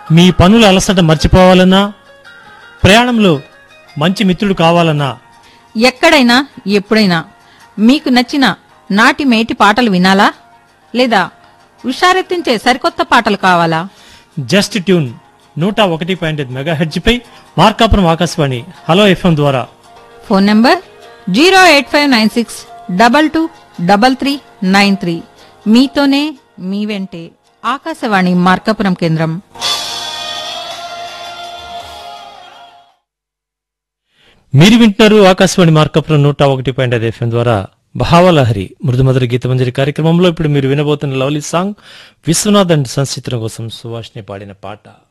మీ పనుల అలసట మర్చిపోవాలన్నా ప్రయాణంలో మంచి మిత్రుడు కావాలన్నా ఎక్కడైనా ఎప్పుడైనా మీకు నచ్చిన నాటి మేటి పాటలు వినాలా లేదా ఉషారెత్తించే సరికొత్త పాటలు కావాలా జస్ట్ ట్యూన్ నూట ఒకటి పాయింట్ ఐదు మెగా హెడ్జ్పై మార్కాపురం ఆకాశవాణి హలో ఎఫ్ఎం ద్వారా phone number zero eight five nine six double two double three nine three మీతోనే మీ వెంటే ఆకాశవాణి మార్కాపురం కేంద్రం మీరు వింటున్నారు ఆకాశవాణి మార్కాపురం నూట ఒకటి పాయింట్ ఐదు ఎఫ్ఎం ద్వారా భావలహరి మృదుమధుర గీతమంజరి కార్యక్రమంలో ఇప్పుడు మీరు వినబోతున్న లవ్లీ సాంగ్ విశ్వనాథ్ అండ్ సంచిత్రం కోసం సుభాష్ని పాడిన పాట